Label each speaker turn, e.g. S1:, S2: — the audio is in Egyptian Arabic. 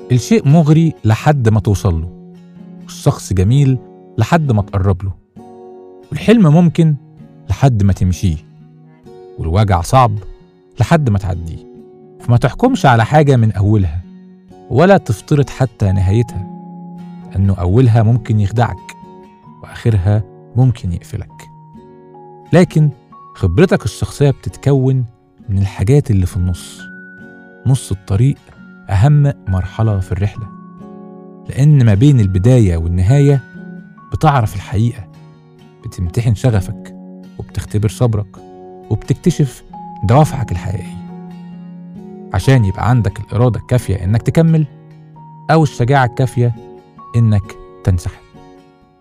S1: الشيء مغري لحد ما توصل له والشخص جميل لحد ما تقرب له والحلم ممكن لحد ما تمشيه والوجع صعب لحد ما تعديه فما تحكمش على حاجة من أولها ولا تفترض حتى نهايتها لأنه أولها ممكن يخدعك وآخرها ممكن يقفلك لكن خبرتك الشخصية بتتكون من الحاجات اللي في النص نص الطريق أهم مرحلة في الرحلة لأن ما بين البداية والنهاية بتعرف الحقيقة بتمتحن شغفك وبتختبر صبرك وبتكتشف دوافعك الحقيقية عشان يبقى عندك الإرادة الكافية إنك تكمل أو الشجاعة الكافية إنك تنسحب